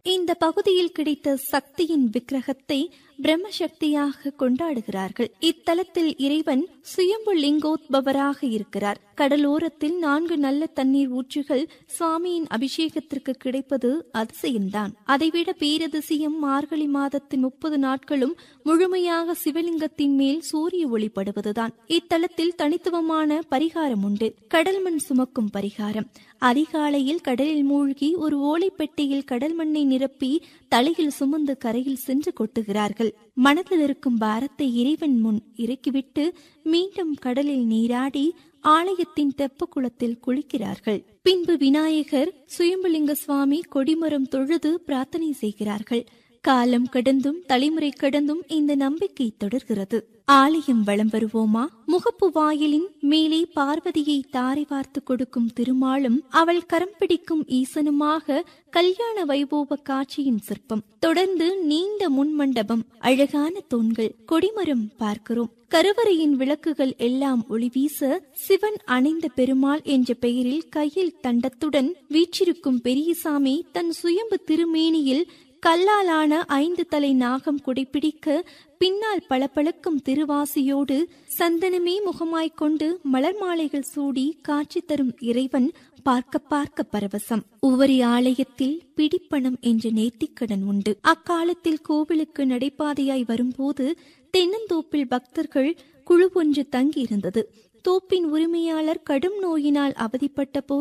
இந்த பகுதியில் கிடைத்த சக்தியின் விக்கிரகத்தை பிரம்மசக்தியாக கொண்டாடுகிறார்கள் இத்தலத்தில் இறைவன் சுயம்பு லிங்கோத்பவராக இருக்கிறார் கடலோரத்தில் நான்கு நல்ல தண்ணீர் ஊற்றுகள் சுவாமியின் அபிஷேகத்திற்கு கிடைப்பது அதிசயம்தான் அதைவிட பேரதிசயம் மார்கழி மாதத்தின் முப்பது நாட்களும் முழுமையாக சிவலிங்கத்தின் மேல் சூரிய ஒளிப்படுவதுதான் இத்தலத்தில் தனித்துவமான பரிகாரம் உண்டு கடல் மண் சுமக்கும் பரிகாரம் அதிகாலையில் கடலில் மூழ்கி ஒரு ஓலைப்பெட்டியில் கடல் மண்ணை நிரப்பி தலையில் சுமந்து கரையில் சென்று கொட்டுகிறார்கள் மனதில் இருக்கும் பாரத்தை இறைவன் முன் இறக்கிவிட்டு மீண்டும் கடலில் நீராடி ஆலயத்தின் தெப்ப குளத்தில் குளிக்கிறார்கள் பின்பு விநாயகர் சுயம்புலிங்க சுவாமி கொடிமரம் தொழுது பிரார்த்தனை செய்கிறார்கள் காலம் கடந்தும் தலைமுறை கடந்தும் இந்த நம்பிக்கை தொடர்கிறது ஆலயம் வளம் வருவோமா முகப்பு வாயிலின் மேலே பார்வதியை தாரை வார்த்து கொடுக்கும் திருமாலும் அவள் கரம் பிடிக்கும் ஈசனுமாக கல்யாண வைபோக காட்சியின் சிற்பம் தொடர்ந்து நீண்ட முன்மண்டபம் அழகான தூண்கள் கொடிமரம் பார்க்கிறோம் கருவறையின் விளக்குகள் எல்லாம் ஒளி வீச சிவன் அணைந்த பெருமாள் என்ற பெயரில் கையில் தண்டத்துடன் வீற்றிருக்கும் பெரியசாமி தன் சுயம்பு திருமேனியில் கல்லாலான ஐந்து தலை நாகம் குடைப்பிடிக்க பின்னால் பளபளக்கும் திருவாசியோடு சந்தனமே முகமாய்க் கொண்டு மலர் மாலைகள் சூடி காட்சி தரும் இறைவன் பார்க்க பார்க்க பரவசம் ஒவ்வொரு ஆலயத்தில் பிடிப்பணம் என்ற நேர்த்திக்கடன் உண்டு அக்காலத்தில் கோவிலுக்கு நடைபாதையாய் வரும்போது தென்னந்தோப்பில் பக்தர்கள் குழு ஒன்று தங்கியிருந்தது தோப்பின் உரிமையாளர் கடும் நோயினால் அவதிப்பட்ட போது